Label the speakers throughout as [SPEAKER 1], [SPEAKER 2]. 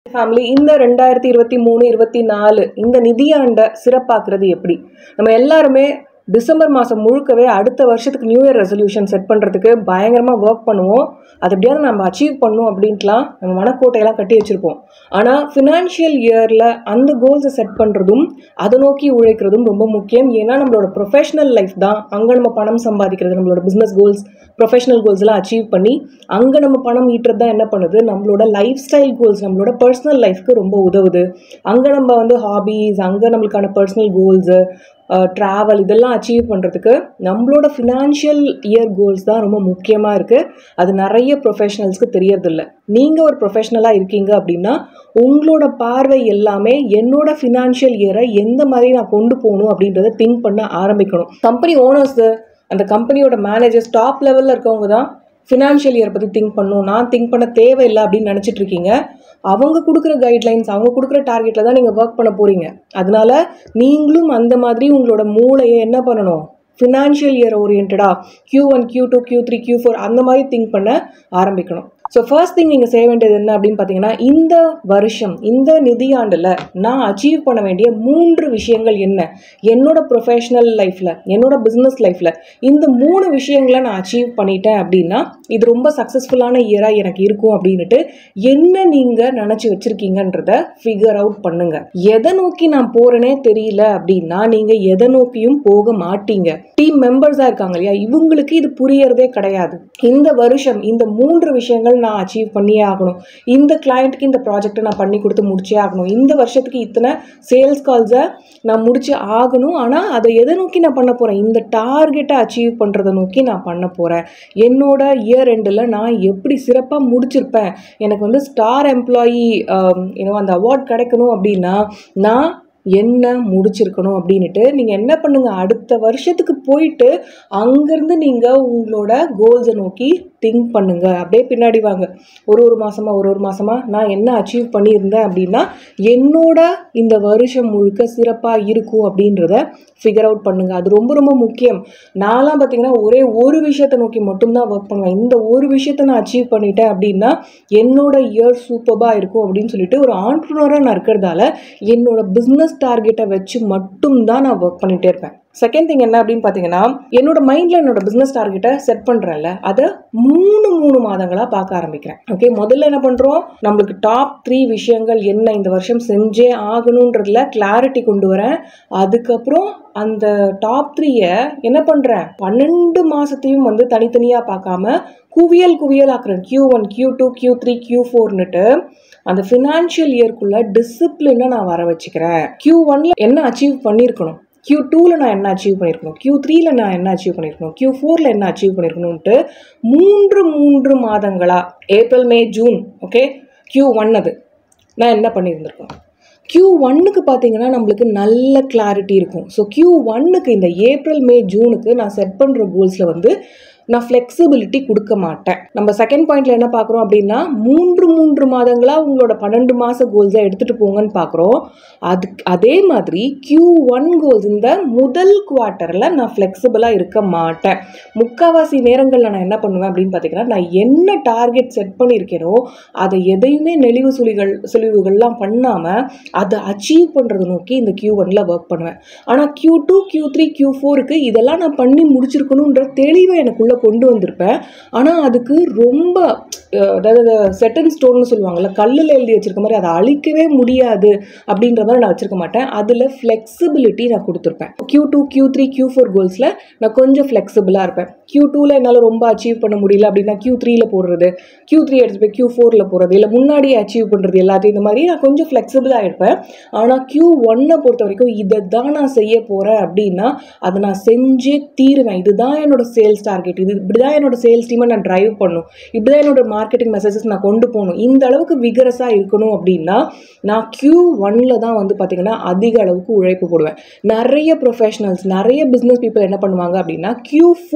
[SPEAKER 1] family இந்த ரெண்டாயிரத்தி இருபத்தி மூணு இருபத்தி நாலு இந்த நிதியாண்டை சிறப்பாக்குறது எப்படி நம்ம எல்லாருமே டிசம்பர் மாதம் முழுக்கவே அடுத்த வருஷத்துக்கு நியூ இயர் ரெசல்யூஷன் செட் பண்ணுறதுக்கு பயங்கரமாக ஒர்க் பண்ணுவோம் அது எப்படியாவது நம்ம அச்சீவ் பண்ணும் அப்படின்ட்டுலாம் நம்ம மனக்கோட்டையெல்லாம் கட்டி வச்சுருப்போம் ஆனால் ஃபினான்ஷியல் இயரில் அந்த கோல்ஸை செட் பண்ணுறதும் அதை நோக்கி உழைக்கிறதும் ரொம்ப முக்கியம் ஏன்னா நம்மளோட ப்ரொஃபஷனல் லைஃப் தான் அங்கே நம்ம பணம் சம்பாதிக்கிறது நம்மளோட பிஸ்னஸ் கோல்ஸ் ப்ரொஃபஷனல் கோல்ஸ்லாம் அச்சீவ் பண்ணி அங்கே நம்ம பணம் ஈட்டுறது தான் என்ன பண்ணுது நம்மளோட லைஃப் ஸ்டைல் கோல்ஸ் நம்மளோட பர்சனல் லைஃப்க்கு ரொம்ப உதவுது அங்கே நம்ம வந்து ஹாபீஸ் அங்கே நம்மளுக்கான பர்சனல் கோல்ஸு ட்ராவல் இதெல்லாம் அச்சீவ் பண்ணுறதுக்கு நம்மளோட ஃபினான்ஷியல் இயர் கோல்ஸ் தான் ரொம்ப முக்கியமாக இருக்குது அது நிறைய ப்ரொஃபஷனல்ஸ்க்கு தெரியறதில்ல நீங்கள் ஒரு ப்ரொஃபஷனலாக இருக்கீங்க அப்படின்னா உங்களோட பார்வை எல்லாமே என்னோட ஃபினான்ஷியல் இயரை எந்த மாதிரி நான் கொண்டு போகணும் அப்படின்றத திங்க் பண்ண ஆரம்பிக்கணும் கம்பெனி ஓனர்ஸு அந்த கம்பெனியோட மேனேஜர்ஸ் டாப் லெவலில் இருக்கவங்க தான் ஃபினான்ஷியல் இயர் பற்றி திங்க் பண்ணணும் நான் திங்க் பண்ண தேவையில்லை அப்படின்னு நினச்சிட்டு இருக்கீங்க அவங்க கொடுக்குற கைட்லைன்ஸ் அவங்க கொடுக்குற டார்கெட்டில் தான் நீங்கள் ஒர்க் பண்ண போகிறீங்க அதனால நீங்களும் அந்த மாதிரி உங்களோட மூளையை என்ன பண்ணணும் ஃபினான்ஷியல் இயர் ஓரியன்டாக Q one Q two Q three Q four அந்த மாதிரி திங்க் பண்ண ஆரம்பிக்கணும் ஸோ ஃபர்ஸ்ட் திங் நீங்கள் செய்ய வேண்டியது என்ன அப்படின்னு பார்த்தீங்கன்னா இந்த வருஷம் இந்த நிதியாண்டில் நான் அச்சீவ் பண்ண வேண்டிய மூன்று விஷயங்கள் என்ன என்னோட ப்ரொஃபஷனல் லைஃப்பில் என்னோட பிஸ்னஸ் லைஃப்பில் இந்த மூணு விஷயங்களை நான் அச்சீவ் பண்ணிட்டேன் அப்படின்னா இது ரொம்ப சக்ஸஸ்ஃபுல்லான இயராக எனக்கு இருக்கும் அப்படின்ட்டு என்ன நீங்கள் நினச்சி வச்சுருக்கீங்கன்றத ஃபிகர் அவுட் பண்ணுங்க எதை நோக்கி நான் போகிறேனே தெரியல அப்படின்னா நீங்கள் எதை நோக்கியும் போக மாட்டீங்க டீம் மெம்பர்ஸாக இருக்காங்க இல்லையா இவங்களுக்கு இது புரியறதே கிடையாது இந்த வருஷம் இந்த மூன்று விஷயங்கள் நான் அச்சீவ் பண்ணியே ஆகணும் இந்த கிளையண்ட்டுக்கு இந்த ப்ராஜெக்ட்டை நான் பண்ணி கொடுத்து முடிச்சே ஆகணும் இந்த வருஷத்துக்கு இத்தனை சேல்ஸ் கால்ஸை நான் முடிச்சு ஆகணும் ஆனால் அதை எதை நோக்கி நான் பண்ண போகிறேன் இந்த டார்கெட்டை அச்சீவ் பண்ணுறதை நோக்கி நான் பண்ண போகிறேன் என்னோட இயர் எண்டில் நான் எப்படி சிறப்பாக முடிச்சிருப்பேன் எனக்கு வந்து ஸ்டார் எம்ப்ளாயி இன்னும் அந்த அவார்ட் கிடைக்கணும் அப்படின்னா நான் என்ன முடிச்சிருக்கணும் அப்படின்ட்டு நீங்கள் என்ன பண்ணுங்கள் அடுத்த வருஷத்துக்கு போயிட்டு அங்கேருந்து நீங்கள் உங்களோட கோல்ஸை நோக்கி திங்க் பண்ணுங்க அப்படியே பின்னாடி வாங்க ஒரு ஒரு மாதமாக ஒரு ஒரு மாதமாக நான் என்ன அச்சீவ் பண்ணியிருந்தேன் அப்படின்னா என்னோட இந்த வருஷம் முழுக்க சிறப்பாக இருக்கும் அப்படின்றத ஃபிகர் அவுட் பண்ணுங்க அது ரொம்ப ரொம்ப முக்கியம் நான்லாம் பார்த்தீங்கன்னா ஒரே ஒரு விஷயத்தை நோக்கி மட்டும்தான் ஒர்க் பண்ணுவேன் இந்த ஒரு விஷயத்தை நான் அச்சீவ் பண்ணிட்டேன் அப்படின்னா என்னோட இயர் சூப்பராக இருக்கும் அப்படின்னு சொல்லிட்டு ஒரு ஆண்டர்னராக நான் இருக்கிறதால என்னோட பிஸ்னஸ் டார்கெட்டை வச்சு மட்டும்தான் நான் ஒர்க் பண்ணிகிட்டே இருப்பேன் செகண்ட் திங் என்ன அப்படின்னு பார்த்தீங்கன்னா என்னோட மைண்டில் என்னோட பிஸ்னஸ் டார்கெட்டை செட் பண்ணுறேன்ல அதை மூணு மூணு மாதங்களாக பார்க்க ஆரம்பிக்கிறேன் ஓகே முதல்ல என்ன பண்ணுறோம் நம்மளுக்கு டாப் த்ரீ விஷயங்கள் என்ன இந்த வருஷம் செஞ்சே ஆகணுன்றதுல கிளாரிட்டி கொண்டு வரேன் அதுக்கப்புறம் அந்த டாப் த்ரீயை என்ன பண்ணுறேன் பன்னெண்டு மாதத்தையும் வந்து தனித்தனியாக பார்க்காம குவியல் குவியல் ஆக்குறேன் Q one Q two Q three Q ஃபோர்னுட்டு அந்த ஃபினான்ஷியல் இயர்க்குள்ள டிசிப்ளினை நான் வர வச்சுக்கிறேன் கியூ ஒன்ல என்ன அச்சீவ் பண்ணியிருக்கணும் கியூ டூவில் நான் என்ன அச்சீவ் பண்ணியிருக்கணும் கியூ த்ரீல நான் என்ன அச்சீவ் பண்ணியிருக்கணும் கியூ ஃபோரில் என்ன அச்சீவ் பண்ணியிருக்கணும்ட்டு மூன்று மூன்று மாதங்களா April May June okay Q one அது நான் என்ன பண்ணியிருந்திருக்கேன் கியூ ஒன்னுக்கு பார்த்தீங்கன்னா நம்மளுக்கு நல்ல கிளாரிட்டி இருக்கும் ஸோ கியூ ஒன்னுக்கு இந்த ஏப்ரல் மே ஜூனுக்கு நான் செட் பண்ணுற கோல்ஸில் வந்து நான் ஃப்ளெக்சிபிலிட்டி கொடுக்க மாட்டேன் நம்ம செகண்ட் பாயிண்ட்ல என்ன பார்க்குறோம் அப்படின்னா மூன்று மூன்று மாதங்களாக உங்களோட பன்னெண்டு மாத கோல்ஸை எடுத்துகிட்டு போங்கன்னு பார்க்குறோம் அது அதே மாதிரி கியூ ஒன் கோல்ஸ் இந்த முதல் குவார்ட்டரில் நான் ஃப்ளெக்சிபிளாக இருக்க மாட்டேன் முக்கால்வாசி நேரங்களில் நான் என்ன பண்ணுவேன் அப்படின்னு பார்த்தீங்கன்னா நான் என்ன டார்கெட் செட் பண்ணியிருக்கேனோ அதை எதையுமே நெளிவு சுழிகள் சுழிவுகள்லாம் பண்ணாமல் அதை அச்சீவ் பண்ணுறதை நோக்கி இந்த கியூ ஒன்ல ஒர்க் பண்ணுவேன் ஆனால் Q two Q three Q ஃபோருக்கு இதெல்லாம் நான் பண்ணி முடிச்சிருக்கணுன்ற தெளிவை எனக்குள்ளே கொண்டு வந்திருப்பேன் ஆனால் அதுக்கு ரொம்ப அஹ், அதாவது செட்டன் ஸ்டோன்னு சொல்லுவாங்கல்ல கல்லில் எழுதி வச்சிருக்க மாதிரி அதை அழிக்கவே முடியாது அப்படின்ற மாதிரி நான் வச்சிருக்க மாட்டேன் அதில் ஃப்ளெக்சிபிலிட்டி நான் கொடுத்துருப்பேன் Q two Q three Q four கோல்ஸில் நான் கொஞ்சம் ஃப்ளெக்சிபிளாக இருப்பேன் கியூ டூவில் என்னால் ரொம்ப அச்சீவ் பண்ண முடியல அப்படின்னா கியூ த்ரீல போடுறது கியூ த்ரீ எடுத்து போய் கியூ ஃபோரில் போடுறது இல்லை முன்னாடியே அச்சீவ் பண்ணுறது எல்லாத்தையும் இந்த மாதிரி நான் கொஞ்சம் ஃப்ளெக்சிபிளாக இருப்பேன் ஆனால் கியூ ஒன்னை பொறுத்த வரைக்கும் இதை தான் நான் செய்ய போகிறேன் அப்படின்னா அதை நான் செஞ்சே தீருவேன் இதுதான் என்னோட சேல்ஸ் டார்கெட் இது இப்படி தான் என்னோட சேல்ஸ் டீமை நான் டிரைவ் பண்ணும் இப்படி தான் என்னோட மார்க்கெட்டிங் மெசேஜஸ் நான் கொண்டு போகணும் இந்த அளவுக்கு விகரஸாக இருக்கணும் அப்படின்னா நான் கியூ ஒன்ல தான் வந்து பார்த்தீங்கன்னா அதிக அளவுக்கு உழைப்பு போடுவேன் நிறைய ப்ரொஃபஷனல்ஸ் நிறைய பிஸ்னஸ் பீப்புள் என்ன பண்ணுவாங்க அப்படின்னா கியூ ஃபோரில்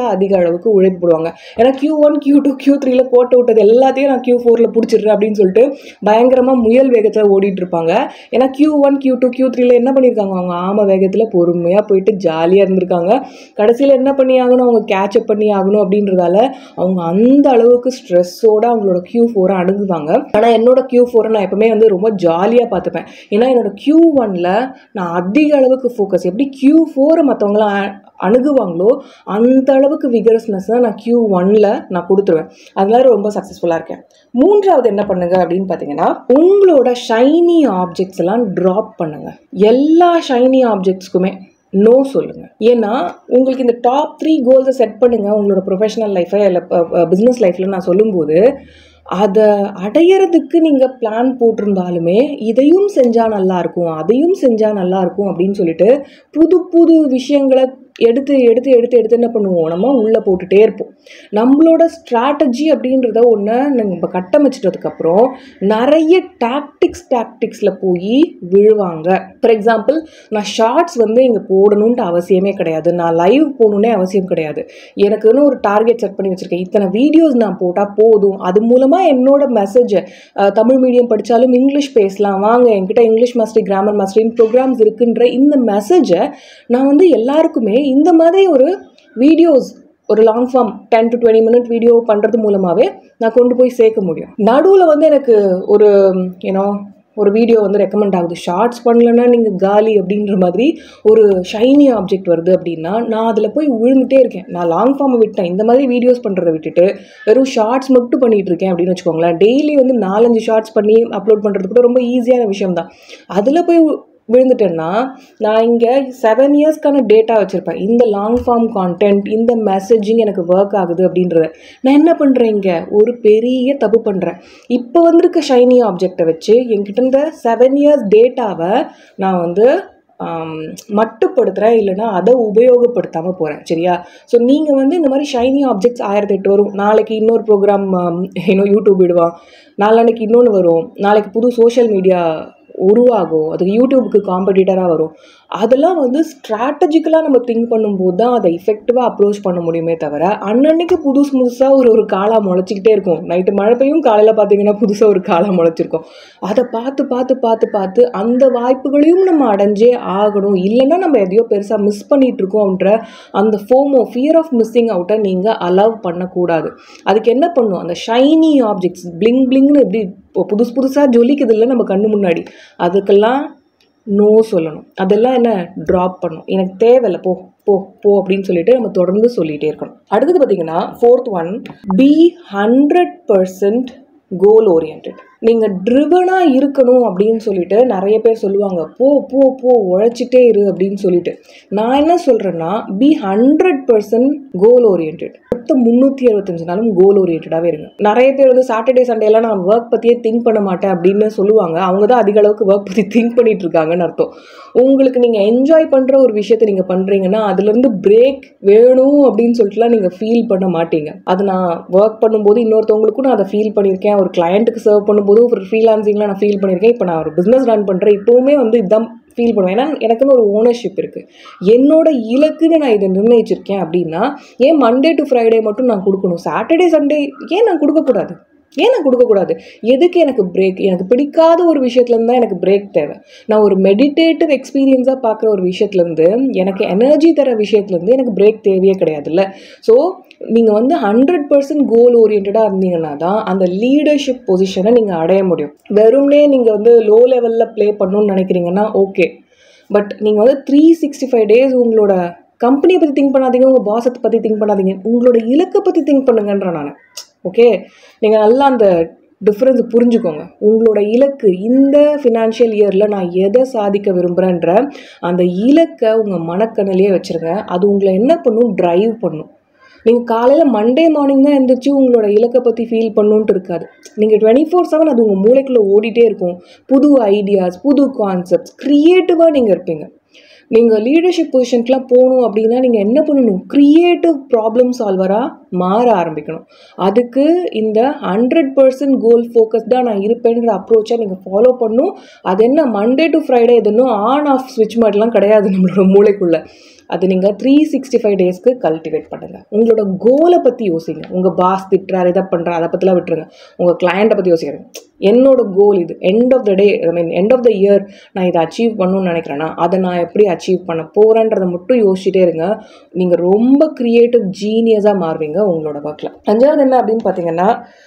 [SPEAKER 1] மென்டலாக அதிக அளவுக்கு உழைப்பு போடுவாங்க ஏன்னா Q one Q two Q த்ரீல கோட்டை விட்டது எல்லாத்தையும் நான் கியூ ஃபோரில் பிடிச்சிடுறேன் அப்படின்னு சொல்லிட்டு பயங்கரமாக முயல் வேகத்தில் ஓடிட்டு இருப்பாங்க ஏன்னா Q one Q two Q த்ரீல என்ன பண்ணியிருக்காங்க அவங்க ஆம வேகத்தில் பொறுமையாக போயிட்டு ஜாலியாக இருந்திருக்காங்க கடைசியில் என்ன பண்ணி ஆகணும் அவங்க கேட்சப் பண்ணி ஆகணும் அப்படின்றதால அவங்க அந்த அளவுக்கு ஸ்ட்ரெஸ்ஸோட அவங்களோட கியூ ஃபோரை அணுகுவாங்க ஆனால் என்னோட கியூ ஃபோரை நான் எப்பவுமே வந்து ரொம்ப ஜாலியாக பார்த்துப்பேன் ஏன்னா என்னோட கியூ ஒன்ல நான் அதிக அளவுக்கு ஃபோக்கஸ் எப்படி கியூ ஃபோரை மற்றவங்களாம் அணுகுவாங்களோ அந்த அளவுக்கு விகரஸ்னஸ் தான் நான் கியூ ஒன்ல நான் கொடுத்துருவேன் அதனால ரொம்ப சக்ஸஸ்ஃபுல்லாக இருக்கேன் மூன்றாவது என்ன பண்ணுங்க அப்படின்னு பார்த்தீங்கன்னா உங்களோட ஷைனி ஆப்ஜெக்ட்ஸ் எல்லாம் ட்ராப் பண்ணுங்க எல்லா ஷைனி ஆப்ஜெக்ட்ஸ்க்குமே நோ சொல்லுங்க ஏன்னா உங்களுக்கு இந்த டாப் த்ரீ கோல்ஸை செட் பண்ணுங்க உங்களோட ப்ரொஃபஷனல் லைஃப்ல இல்லை பிஸ்னஸ் லைஃப்ல நான் சொல்லும்போது அதை அடையிறதுக்கு நீங்கள் பிளான் போட்டிருந்தாலுமே இதையும் செஞ்சால் நல்லா இருக்கும் அதையும் செஞ்சால் நல்லா இருக்கும் அப்படின்னு சொல்லிட்டு புது புது விஷயங்களை எடுத்து எடுத்து எடுத்து எடுத்து என்ன பண்ணுவோம் நம்ம உள்ளே போட்டுட்டே இருப்போம் நம்மளோட ஸ்ட்ராட்டஜி அப்படின்றத ஒன்று நம்ம கட்டமைச்சிட்டதுக்கப்புறம் நிறைய டாக்டிக்ஸ் டாக்டிக்ஸில் போய் விழுவாங்க ஃபார் எக்ஸாம்பிள் நான் ஷார்ட்ஸ் வந்து இங்கே போடணுன்ட்டு அவசியமே கிடையாது நான் லைவ் போகணுன்னே அவசியம் கிடையாது எனக்குன்னு ஒரு டார்கெட் செட் பண்ணி வச்சுருக்கேன் இத்தனை வீடியோஸ் நான் போட்டால் போதும் அது மூலமாக என்னோட மெசேஜை தமிழ் மீடியம் படித்தாலும் இங்கிலீஷ் பேசலாம் வாங்க என்கிட்ட இங்கிலீஷ் மாஸ்டரி கிராமர் மாஸ்டரின் ப்ரோக்ராம்ஸ் இருக்குன்ற இந்த மெசேஜை நான் வந்து எல்லாருக்குமே இந்த மாதிரி ஒரு வீடியோஸ் ஒரு long form ten to twenty minute video பண்ணுறது மூலமாகவே நான் கொண்டு போய் சேர்க்க முடியும் நடுவில் வந்து எனக்கு ஒரு ஏன்னோ ஒரு வீடியோ வந்து ரெக்கமெண்ட் ஆகுது ஷார்ட்ஸ் பண்ணலன்னா நீங்கள் காலி அப்படின்ற மாதிரி ஒரு ஷைனி ஆப்ஜெக்ட் வருது அப்படின்னா நான் அதில் போய் விழுந்துட்டே இருக்கேன் நான் லாங் ஃபார்மை விட்டேன் இந்த மாதிரி வீடியோஸ் பண்ணுறதை விட்டுட்டு வெறும் ஷார்ட்ஸ் மட்டும் பண்ணிட்டு இருக்கேன் அப்படின்னு வச்சுக்கோங்களேன் டெய்லி வந்து நாலஞ்சு ஷார்ட்ஸ் பண்ணி அப்லோட் பண்ணுறது கூட ரொம்ப ஈஸியான விஷயம் தான் அதில் போய் விழுந்துட்டேன்னா நான் இங்கே செவன் இயர்ஸ்க்கான டேட்டா வச்சுருப்பேன் இந்த லாங் ஃபார்ம் கான்டென்ட் இந்த மெசேஜிங் எனக்கு ஒர்க் ஆகுது அப்படின்றத நான் என்ன பண்ணுறேன் இங்கே ஒரு பெரிய தப்பு பண்ணுறேன் இப்போ வந்திருக்க ஷைனி ஆப்ஜெக்டை வச்சு என்கிட்ட இருந்த செவன் இயர்ஸ் டேட்டாவை நான் வந்து மட்டுப்படுத்துகிறேன் இல்லைனா அதை உபயோகப்படுத்தாமல் போகிறேன் சரியா ஸோ நீங்கள் வந்து இந்த மாதிரி ஷைனி ஆப்ஜெக்ட்ஸ் ஆயிரத்தி எட்டு வரும் நாளைக்கு இன்னொரு ப்ரோக்ராம் இன்னும் யூடியூப் விடுவான் நாளான்னைக்கு இன்னொன்று வரும் நாளைக்கு புது சோஷியல் மீடியா உருவாகும் அதுக்கு யூடியூபுக்கு காம்படிட்டராக வரும் அதெல்லாம் வந்து ஸ்ட்ராட்டஜிக்கலாக நம்ம திங்க் பண்ணும்போது தான் அதை இஃபெக்டிவாக அப்ரோச் பண்ண முடியுமே தவிர அன்னன்னைக்கு புதுசு புதுசாக ஒரு ஒரு காலா முளைச்சிக்கிட்டே இருக்கும் நைட்டு மழை பெய்யும் காலையில் பார்த்தீங்கன்னா புதுசாக ஒரு காலா முளைச்சிருக்கும் அதை பார்த்து பார்த்து பார்த்து பார்த்து அந்த வாய்ப்புகளையும் நம்ம அடைஞ்சே ஆகணும் இல்லைன்னா நம்ம எதையோ பெருசாக மிஸ் பண்ணிட்டு இருக்கோம்ன்ற அந்த ஃபோமோ ஃபியர் ஆஃப் மிஸ்ஸிங் அவுட்டை நீங்கள் அலவ் பண்ணக்கூடாது அதுக்கு என்ன பண்ணும் அந்த ஷைனி ஆப்ஜெக்ட்ஸ் பிளிங் பிளிங்னு எப்படி இப்போ புதுசு புதுசாக ஜொலிக்குது இல்லை நம்ம கண்ணு முன்னாடி அதுக்கெல்லாம் நோ சொல்லணும் அதெல்லாம் என்ன ட்ராப் பண்ணும் எனக்கு தேவையில்ல போ போ போ அப்படின்னு சொல்லிட்டு நம்ம தொடர்ந்து சொல்லிகிட்டே இருக்கணும் அடுத்தது பார்த்தீங்கன்னா fourth one B hundred percent goal orient நீங்கள் ட்ரிவனாக இருக்கணும் அப்படின்னு சொல்லிட்டு நிறைய பேர் சொல்லுவாங்க போ போ போ உழைச்சிட்டே இரு அப்படின்னு சொல்லிட்டு நான் என்ன சொல்கிறேன்னா B hundred percent goal orient மொத்தம் முந்நூற்றி அறுபத்தஞ்சு நாளும் கோல் ஓரியன்டாகவே இருங்க நிறைய பேர் வந்து சாட்டர்டே சண்டேலாம் நான் ஒர்க் பற்றியே திங்க் பண்ண மாட்டேன் அப்படின்னு சொல்லுவாங்க அவங்க தான் அதிக அளவுக்கு ஒர்க் பற்றி திங்க் பண்ணிட்டு இருக்காங்கன்னு அர்த்தம் உங்களுக்கு நீங்கள் என்ஜாய் பண்ணுற ஒரு விஷயத்தை நீங்கள் பண்ணுறீங்கன்னா அதுலேருந்து பிரேக் வேணும் அப்படின்னு சொல்லிட்டுலாம் நீங்கள் ஃபீல் பண்ண மாட்டீங்க அது நான் ஒர்க் பண்ணும்போது இன்னொருத்தவங்களுக்கும் நான் அதை ஃபீல் பண்ணியிருக்கேன் ஒரு கிளையண்ட்டுக்கு சர்வ் பண்ணும்போது ஒரு ஃப்ரீலான்சிங்லாம் நான் ஃபீல் பண்ணியிருக்கேன் இப்போ நான் ஒரு பிஸ்னஸ் ரன் பண்ணுறேன் இப்போவுமே வந்து இதுதான் ஃபீல் பண்ணுவேன் ஏன்னா எனக்குன்னு ஒரு ஓனர்ஷிப் இருக்குது என்னோட இலக்குன்னு நான் இதை நிர்ணயிச்சிருக்கேன் அப்படின்னா ஏன் மண்டே டு ஃப்ரைடே மட்டும் நான் கொடுக்கணும் சாட்டர்டே சண்டே ஏன் நான் கொடுக்கக்கூடாது ஏன் நான் கொடுக்கக்கூடாது எதுக்கு எனக்கு பிரேக் எனக்கு பிடிக்காத ஒரு விஷயத்துலேருந்து தான் எனக்கு பிரேக் தேவை நான் ஒரு மெடிடேட்டிவ் எக்ஸ்பீரியன்ஸாக பார்க்குற ஒரு விஷயத்துலேருந்து எனக்கு எனர்ஜி தர விஷயத்துலேருந்து எனக்கு பிரேக் தேவையே கிடையாதுல்ல ஸோ நீங்கள் வந்து ஹண்ட்ரட் பர்சன்ட் கோல் ஓரியன்டாக இருந்தீங்கன்னா தான் அந்த லீடர்ஷிப் பொசிஷனை நீங்கள் அடைய முடியும் வெறும்னே நீங்கள் வந்து லோ லெவலில் ப்ளே பண்ணணும்னு நினைக்கிறீங்கன்னா ஓகே பட் நீங்கள் வந்து த்ரீ சிக்ஸ்டி ஃபைவ் டேஸ் உங்களோட கம்பெனியை பற்றி திங்க் பண்ணாதீங்க உங்கள் பாசத்தை பற்றி திங்க் பண்ணாதீங்க உங்களோட இலக்கை பற்றி திங்க் பண்ணுங்கன்ற நான் ஓகே நீங்கள் நல்லா அந்த டிஃப்ரென்ஸ் புரிஞ்சுக்கோங்க உங்களோட இலக்கு இந்த ஃபினான்ஷியல் இயரில் நான் எதை சாதிக்க விரும்புகிறேன்ற அந்த இலக்கை உங்கள் மனக்கண்ணிலேயே வச்சுருங்க அது உங்களை என்ன பண்ணும் ட்ரைவ் பண்ணும் நீங்கள் காலையில் மண்டே மார்னிங் தான் எழுந்திரிச்சு உங்களோட இலக்கை பற்றி ஃபீல் பண்ணுன்ட்டு இருக்காது நீங்கள் டுவெண்ட்டி ஃபோர் செவன் அது உங்கள் மூளைக்குள்ளே ஓடிட்டே இருக்கும் புது ஐடியாஸ் புது கான்செப்ட்ஸ் க்ரியேட்டிவாக நீங்கள் இருப்பீங்க நீங்கள் லீடர்ஷிப் பொசிஷனுக்குலாம் போகணும் அப்படின்னா நீங்கள் என்ன பண்ணணும் க்ரியேட்டிவ் ப்ராப்ளம் சால்வராக மாற ஆரம்பிக்கணும் அதுக்கு இந்த ஹண்ட்ரட் பர்சன்ட் கோல் ஃபோக்கஸ்டாக நான் இருப்பேன்ற அப்ரோச்சை நீங்கள் ஃபாலோ பண்ணும் அது என்ன மண்டே டு ஃப்ரைடே இது இன்னும் ஆன் ஆஃப் ஸ்விட்ச் மாதிரிலாம் கிடையாது நம்மளோட மூளைக்குள்ளே அது நீங்கள் த்ரீ சிக்ஸ்டி ஃபைவ் டேஸ்க்கு கல்டிவேட் பண்ணுங்கள் உங்களோட கோலை பற்றி யோசிங்க உங்கள் பாஸ் திட்டுறாரு இதை பண்ணுறாரு அதை பற்றிலாம் விட்டுருங்க உங்கள் கிளையண்ட்டை பற்றி யோசிக்கிறேன் என்னோட கோல் இது end of the day I mean end of the year நான் இதை அச்சீவ் பண்ணணும்னு நினைக்கிறேன்னா அதை நான் எப்படி அச்சீவ் பண்ண போகிறேன்றதை மட்டும் யோசிச்சுட்டே இருங்க நீங்கள் ரொம்ப க்ரியேட்டிவ் ஜீனியஸாக மாறுவீங்க உங்களோட ஒர்க்கில் அஞ்சாவது என்ன அப்படின்னு பார்த்தீங்கன்னா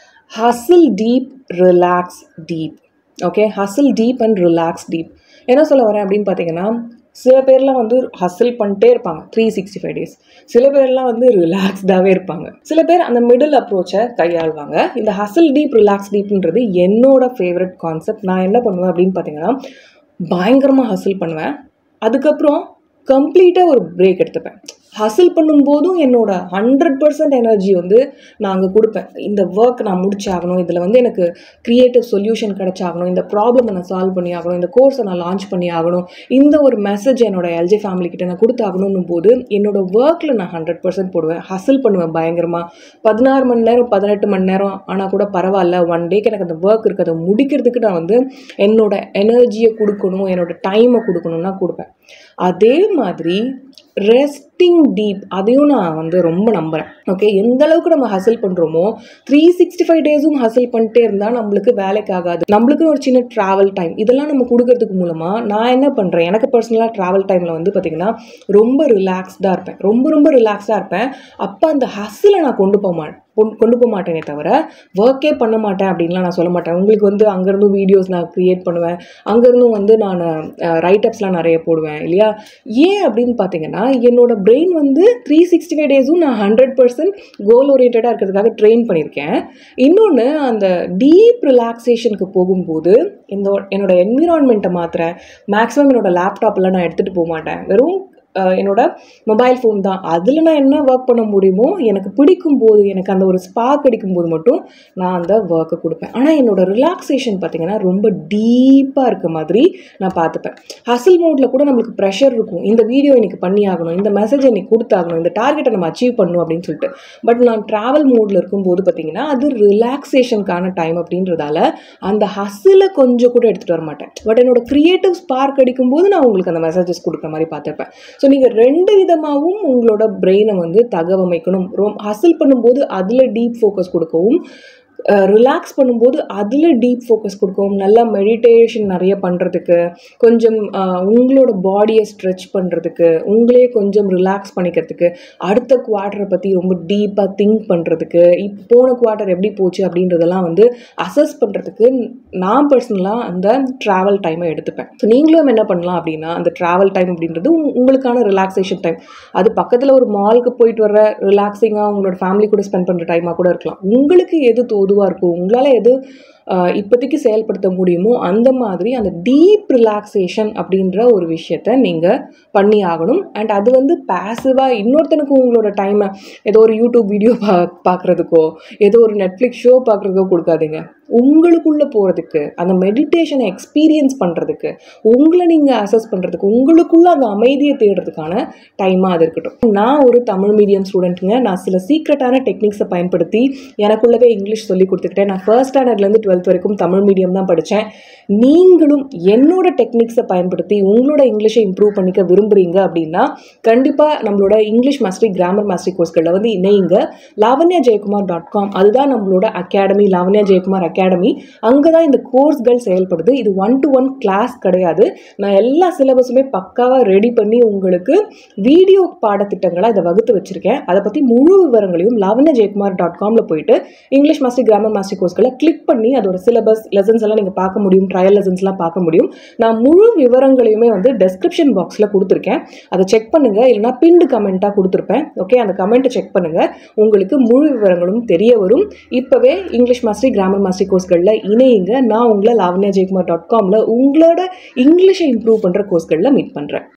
[SPEAKER 1] hustle deep relax deep okay hustle deep and relax deep என்ன சொல்ல வரேன் அப்படின்னு பார்த்தீங்கன்னா சில பேர்லாம் வந்து ஹசில் பண்ணிட்டே இருப்பாங்க த்ரீ சிக்ஸ்டி ஃபைவ் டேஸ் சில பேர்லாம் வந்து ரிலாக்ஸ்டாகவே இருப்பாங்க சில பேர் அந்த மிடில் அப்ரோச்சை கையாளுவாங்க இந்த ஹசில் டீப் ரிலாக்ஸ் டீப்ன்றது என்னோட ஃபேவரட் கான்செப்ட் நான் என்ன பண்ணுவேன் அப்படின்னு பார்த்தீங்கன்னா பயங்கரமாக ஹசில் பண்ணுவேன் அதுக்கப்புறம் கம்ப்ளீட்டாக ஒரு பிரேக் எடுத்துப்பேன் ஹசில் பண்ணும்போதும் என்னோட ஹண்ட்ரட் பர்சன்ட் எனர்ஜி வந்து நான் அங்கே கொடுப்பேன் இந்த ஒர்க் நான் முடிச்சாகணும் இதில் வந்து எனக்கு க்ரியேட்டிவ் சொல்யூஷன் கிடைச்சாகணும் இந்த ப்ராப்ளமை நான் சால்வ் பண்ணி ஆகணும் இந்த கோர்ஸை நான் லான்ச் பண்ணி ஆகணும் இந்த ஒரு மெசேஜ் என்னோட எல்ஜி ஃபேமிலி கிட்ட நான் கொடுத்தாகணும் போது என்னோட ஒர்க்கில் நான் ஹண்ட்ரட் பர்சன்ட் போடுவேன் ஹசில் பண்ணுவேன் பயங்கரமாக பதினாறு மணி நேரம் பதினெட்டு மணி நேரம் ஆனால் கூட பரவாயில்ல ஒன் டேக்கு எனக்கு அந்த ஒர்க் இருக்குது அதை முடிக்கிறதுக்கு நான் வந்து என்னோட எனர்ஜியை கொடுக்கணும் என்னோட டைமை கொடுக்கணும்னா கொடுப்பேன் அதே மாதிரி ரெஸ்டிங் டீப் அதையும் நான் வந்து ரொம்ப நம்புகிறேன் ஓகே எந்த அளவுக்கு நம்ம ஹசில் பண்ணுறோமோ த்ரீ சிக்ஸ்டி ஃபைவ் டேஸும் ஹசில் பண்ணிட்டே இருந்தால் நம்மளுக்கு வேலைக்கு ஆகாது நம்மளுக்கு ஒரு சின்ன ட்ராவல் டைம் இதெல்லாம் நம்ம கொடுக்கறதுக்கு மூலமாக நான் என்ன பண்ணுறேன் எனக்கு பர்சனலாக ட்ராவல் டைமில் வந்து பார்த்திங்கன்னா ரொம்ப ரிலாக்ஸ்டாக இருப்பேன் ரொம்ப ரொம்ப ரிலாக்ஸ்டாக இருப்பேன் அப்போ அந்த ஹசிலை நான் கொண்டு போக மாட்டேன் கொண்டு கொண்டு போக மாட்டேனே தவிர ஒர்க்கே பண்ண மாட்டேன் அப்படின்லாம் நான் சொல்ல மாட்டேன் உங்களுக்கு வந்து அங்கேருந்தும் வீடியோஸ் நான் க்ரியேட் பண்ணுவேன் அங்கேருந்தும் வந்து நான் ரைட்டப்ஸ்லாம் நிறைய போடுவேன் இல்லையா ஏன் அப்படின்னு பார்த்தீங்கன்னா என்னோட பிரெயின் வந்து த்ரீ சிக்ஸ்டி ஃபைவ் டேஸும் நான் ஹண்ட்ரட் பர்சன்ட் கோல் ஓரியன்டாக இருக்கிறதுக்காக ட்ரெயின் பண்ணியிருக்கேன் இன்னொன்று அந்த டீப் ரிலாக்ஸேஷனுக்கு போகும்போது இந்த என்னோட என்விரான்மெண்ட்டை மாற்றுறேன் மேக்ஸிமம் என்னோட லேப்டாப்லாம் நான் எடுத்துகிட்டு போக மாட்டேன் வெறும் அஹ், என்னோட மொபைல் ஃபோன் தான் அதில் நான் என்ன ஒர்க் பண்ண முடியுமோ எனக்கு பிடிக்கும் போது எனக்கு அந்த ஒரு ஸ்பார்க் அடிக்கும் போது மட்டும் நான் அந்த ஒர்க்கை கொடுப்பேன் ஆனால் என்னோட ரிலாக்ஸேஷன் பார்த்தீங்கன்னா ரொம்ப டீப்பாக இருக்க மாதிரி நான் பார்த்துப்பேன் ஹசில் மோடில் கூட நம்மளுக்கு ப்ரெஷர் இருக்கும் இந்த வீடியோ இன்னைக்கு பண்ணி ஆகணும் இந்த மெசேஜ் இன்னைக்கு கொடுத்தாகணும் இந்த டார்கெட்டை நம்ம அச்சீவ் பண்ணணும் அப்படின்னு சொல்லிட்டு பட் நான் ட்ராவல் மோடில் இருக்கும்போது பார்த்தீங்கன்னா அது ரிலாக்ஸேஷனுக்கான டைம் அப்படின்றதால அந்த ஹசிலை கொஞ்சம் கூட எடுத்துகிட்டு வர மாட்டேன் பட் என்னோட க்ரியேட்டிவ் ஸ்பார்க் அடிக்கும்போது நான் உங்களுக்கு அந்த மெசேஜஸ் கொடுக்குற மாதிரி பார்த்துருப்பேன் ஸோ நீங்கள் ரெண்டு விதமாகவும் உங்களோட பிரெயினை வந்து தகவமைக்கணும் ரொம் ஹசில் பண்ணும்போது அதில் டீப் ஃபோக்கஸ் கொடுக்கவும் ரிலாக்ஸ் பண்ணும்போது அதில் டீப் ஃபோக்கஸ் கொடுக்கவும் நல்லா மெடிடேஷன் நிறைய பண்ணுறதுக்கு கொஞ்சம் அஹ், உங்களோட பாடியை ஸ்ட்ரெச் பண்ணுறதுக்கு உங்களே கொஞ்சம் ரிலாக்ஸ் பண்ணிக்கிறதுக்கு அடுத்த குவார்ட்டரை பற்றி ரொம்ப டீப்பாக திங்க் பண்ணுறதுக்கு இப்போ போன குவார்ட்டர் எப்படி போச்சு அப்படின்றதெல்லாம் வந்து அசஸ் பண்ணுறதுக்கு நான் பர்சனலாக அந்த ட்ராவல் டைமை எடுத்துப்பேன் ஸோ நீங்களும் என்ன பண்ணலாம் அப்படின்னா அந்த ட்ராவல் டைம் அப்படின்றது உங்க- உங்களுக்கான ரிலாக்ஸேஷன் டைம் அது பக்கத்தில் ஒரு மாலுக்கு போயிட்டு வர ரிலாக்ஸிங்காக உங்களோட ஃபேமிலி கூட ஸ்பெண்ட் பண்ணுற டைமாக கூட இருக்கலாம் உங்களுக்கு எது தோதுவாக இருக்கும் உங்களால் எது ஆஹ், இப்போதைக்கு செயல்படுத்த முடியுமோ அந்த மாதிரி அந்த டீப் ரிலாக்ஸேஷன் அப்படின்ற ஒரு விஷயத்த நீங்கள் பண்ணி ஆகணும் அண்ட் அது வந்து பேசிவாக இன்னொருத்தனுக்கு உங்களோட டைமை ஏதோ ஒரு யூடியூப் வீடியோ பா பார்க்குறதுக்கோ ஏதோ ஒரு நெட்ஃப்ளிக்ஸ் ஷோ பார்க்குறதுக்கோ கொடுக்காதீங்க உங்களுக்குள்ளே போகிறதுக்கு அந்த மெடிடேஷனை எக்ஸ்பீரியன்ஸ் பண்ணுறதுக்கு உங்களை நீங்கள் அசஸ் பண்ணுறதுக்கு உங்களுக்குள்ள அந்த அமைதியை தேடுறதுக்கான டைமாக அது இருக்கட்டும் நான் ஒரு தமிழ் மீடியம் ஸ்டூடெண்ட்டுங்க நான் சில சீக்ரெட்டான டெக்னிக்ஸை பயன்படுத்தி எனக்குள்ளவே இங்கிலீஷ் சொல்லி கொடுத்துக்கிட்டேன் நான் ஃபர்ஸ்ட் ஸ்டாண்டர்ட்லேருந்து டுவெல்த் வரைக்கும் தமிழ் மீடியம் தான் படித்தேன் நீங்களும் என்னோட டெக்னிக்ஸை பயன்படுத்தி உங்களோட இங்கிலீஷை இம்ப்ரூவ் பண்ணிக்க விரும்புகிறீங்க அப்படின்னா கண்டிப்பாக நம்மளோட இங்கிலீஷ் மாஸ்டரி கிராமர் மாஸ்டரி கோர்ஸ்களில் வந்து இணையுங்க லாவண்யா ஜெயக்குமார் டாட் காம் அதுதான் நம்மளோட அகாடமி லாவண்யா ஜெயக்குமார் அகாடமி அங்கே தான் இந்த கோர்ஸ்கள் செயல்படுது இது ஒன் டு ஒன் கிளாஸ் கிடையாது நான் எல்லா சிலபஸுமே பக்காவாக ரெடி பண்ணி உங்களுக்கு வீடியோ பாடத்திட்டங்களை இதை வகுத்து வச்சுருக்கேன் அதை பற்றி முழு விவரங்களையும் லாவண்யா ஜெயக்குமார் டாட் காமில் போயிட்டு இங்கிலீஷ் மாஸ்டர் கிராமர் மாஸ்டர் கோர்ஸ்களை கிளிக் பண்ணி அதோட சிலபஸ் லெசன்ஸ் எல்லாம் நீங்கள் பார்க்க முடியும் ட்ரையல் லெசன்ஸ்லாம் பார்க்க முடியும் நான் முழு விவரங்களையுமே வந்து டெஸ்கிரிப்ஷன் பாக்ஸில் கொடுத்துருக்கேன் அதை செக் பண்ணுங்க இல்லைனா பின்டு கமெண்ட்டாக கொடுத்துருப்பேன் ஓகே அந்த கமெண்ட்டை செக் பண்ணுங்க உங்களுக்கு முழு விவரங்களும் தெரிய வரும் இப்போவே இங்கிலீஷ் மாஸ்டரி கிராமர் மாஸ்டரி கோர்ஸ்களில் இணையுங்க நான் உங்களை லாவண்யா ஜெயக்குமார் டாட் காமில் உங்களோட இங்கிலீஷை இம்ப்ரூவ் பண்ணுற கோர்ஸ்களில் மீட் பண்ணுறேன்